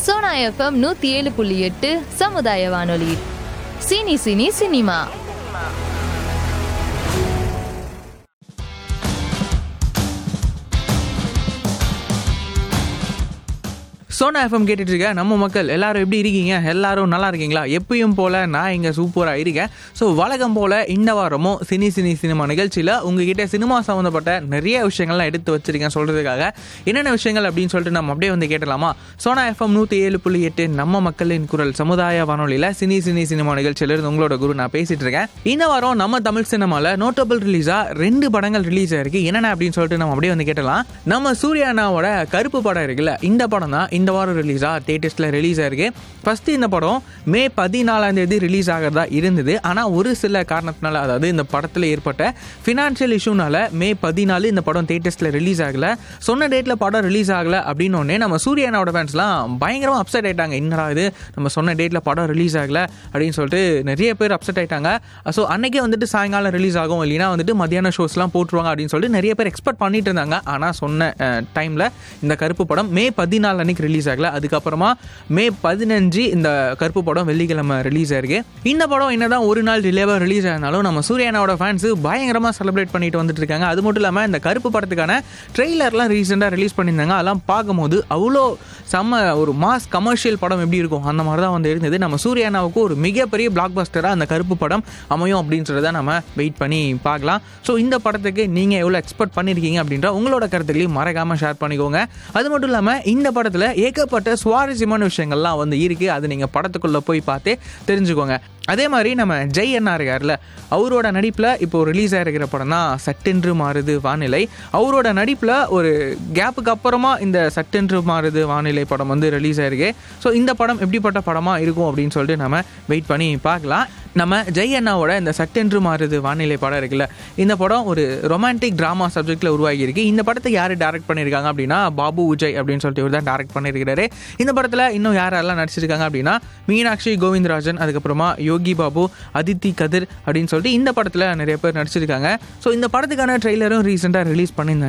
Sona FM நூத்தி ஏழு புள்ளி எட்டு சமுதாய வானொலி cine cine cinema Sona FM கேட்டுட்டு இருக்க நம்ம மக்கள் எல்லாரும் எப்படி இருக்கீங்க எல்லாரும் நல்லா இருக்கீங்களா எப்பயும் போல நான் இங்கே சூப்பராக இருக்கேன் ஸோ வழக்கம் போல இந்த வாரமும் சினி சினி சினிமா நிகழ்ச்சியில் உங்ககிட்ட சினிமா சம்மந்தப்பட்ட நிறைய விஷயங்கள்லாம் எடுத்து வச்சிருக்கேன் சொல்கிறதுக்காக என்னென்ன விஷயங்கள் அப்படின்னு சொல்லிட்டு நம்ம அப்படியே வந்து கேட்டலாமா சோனா எஃப்எம் நூற்றி ஏழு புள்ளி எட்டு நம்ம மக்களின் குரல் சமுதாய வானொலியில் சினி சினி சினிமா நிகழ்ச்சியிலிருந்து உங்களோட குரு நான் பேசிட்டு இருக்கேன் இந்த வாரம் நம்ம தமிழ் சினிமாவில் நோட்டபிள் ரிலீஸாக ரெண்டு படங்கள் ரிலீஸ் ஆயிருக்கு என்னென்ன அப்படின்னு சொல்லிட்டு நம்ம அப்படியே வந்து கேட்டலாம் நம்ம சூர்யா அண்ணாவோட கருப்பு படம் இருக்குல்ல இந்த படம் தான் இந்த வாரம் ரிலீஸா தேட்டர்ஸில் ரிலீஸ் ஆயிருக்கு ஃபர்ஸ்ட் இந்த படம் மே பதினாலாம் தேதி ரிலீஸ் ஆகிறதா இருந்தது ஆனால் ஒரு சில காரணத்தினால அதாவது இந்த படத்தில் ஏற்பட்ட ஃபினான்ஷியல் இஷ்யூனால மே பதினாலு இந்த படம் தேட்டர்ஸில் ரிலீஸ் ஆகல சொன்ன டேட்டில் படம் ரிலீஸ் ஆகல அப்படின்னு உடனே நம்ம சூர்யா அண்ணாவோட ஃபேன்ஸ்லாம் பயங்கரமாக அப்செட் ஆயிட்டாங்க என்னடா இது நம்ம சொன்ன டேட்டில் படம் ரிலீஸ் ஆகல அப்படின்னு சொல்லிட்டு நிறைய பேர் அப்செட் ஆயிட்டாங்க ஸோ அன்னைக்கே வந்துட்டு சாயங்காலம் ரிலீஸ் ஆகும் இல்லைன்னா வந்துட்டு மத்தியான ஷோஸ்லாம் போட்டுருவாங்க அப்படின்னு சொல்லிட்டு நிறைய பேர் எக்ஸ்பெக்ட் பண்ணிட்டு இருந்தாங்க ஆனால் சொன்ன டைமில் இந்த கருப்பு படம் மே பதினாலு அன்னைக்கு ரிலீஸ் ஆகல அதுக்கப்புறமா மே பதினஞ்சு இந்த கருப்பு படம் வெள்ளிக்கிழமை ரிலீஸ் ஆயிருக்கு இந்த படம் என்னதான் ஒரு நாள் டிலேவாக ரிலீஸ் ஆனாலும் நம்ம சூர்யானாவோட ஃபேன்ஸ் பயங்கரமாக செலிப்ரேட் பண்ணிட்டு வந்துட்டு இருக்காங்க அது மட்டும் இல்லாமல் இந்த கருப்பு படத்துக்கான ட்ரெய்லர்லாம் ரீசெண்டாக ரிலீஸ் பண்ணியிருந்தாங்க அதெல்லாம் பார்க்கும்போது அவ்வளோ செம்ம ஒரு மாஸ் கமர்ஷியல் படம் எப்படி இருக்கும் அந்த மாதிரி தான் வந்து இருந்தது நம்ம சூர்யானாவுக்கு ஒரு மிகப்பெரிய பிளாக் பஸ்டராக அந்த கருப்பு படம் அமையும் அப்படின்னு சொல்லி தான் நம்ம வெயிட் பண்ணி பார்க்கலாம் ஸோ இந்த படத்துக்கு நீங்கள் எவ்வளோ எக்ஸ்பெக்ட் பண்ணியிருக்கீங்க அப்படின்ற உங்களோட கருத்துக்களையும் மறக்காமல் ஷேர் பண்ணிக்கோங்க அது மட்டும் இல்லாமல் இந்த படத்தில் ஏகப்பட்ட சுவாரஸ்யமான விஷயங்கள்லாம் வந்து இருக்குது அது நீங்கள் படத்துக்குள்ளே போய் பார்த்து தெரிஞ்சுக்கோங்க அதே மாதிரி நம்ம ஜெய் அண்ணா இருக்கார்ல அவரோட நடிப்பில் இப்போ ரிலீஸ் ஆகிருக்கிற படம் தான் சட்டென்று மாறுது வானிலை அவரோட நடிப்பில் ஒரு கேப்புக்கு அப்புறமா இந்த சட்டென்று மாறுது வானிலை படம் வந்து ரிலீஸ் ஆயிருக்கு ஸோ இந்த படம் எப்படிப்பட்ட படமாக இருக்கும் அப்படின்னு சொல்லிட்டு நம்ம வெயிட் பண்ணி பார்க்கலாம் நம்ம ஜெய் அண்ணாவோட இந்த சட்டென்று மாறுது வானிலை படம் இருக்குல்ல இந்த படம் ஒரு ரொமான்டிக் ட்ராமா சப்ஜெக்டில் உருவாகியிருக்கு இந்த படத்தை யார் டேரக்ட் பண்ணியிருக்காங்க அப்படின்னா பாபு விஜய் அப்படின்னு சொல்லிட்டு இவர் தான் டேரக்ட் பண்ணியிருக்கிறாரு இந்த படத்தில் இன்னும் யாரெல்லாம் நடிச்சிருக்காங்க அப்படின்னா மீனாட்சி கோவிந்தராஜன் அதுக்கப்புறமா யோகி பாபு அதித்தி கதிர் அப்படின்னு சொல்லிட்டு இந்த படத்தில் நிறைய பேர் நடிச்சிருக்காங்க ஸோ இந்த படத்துக்கான ட்ரெய்லரும் ரீசெண்டாக ரிலீஸ் பண்ணியிருந்தாங்க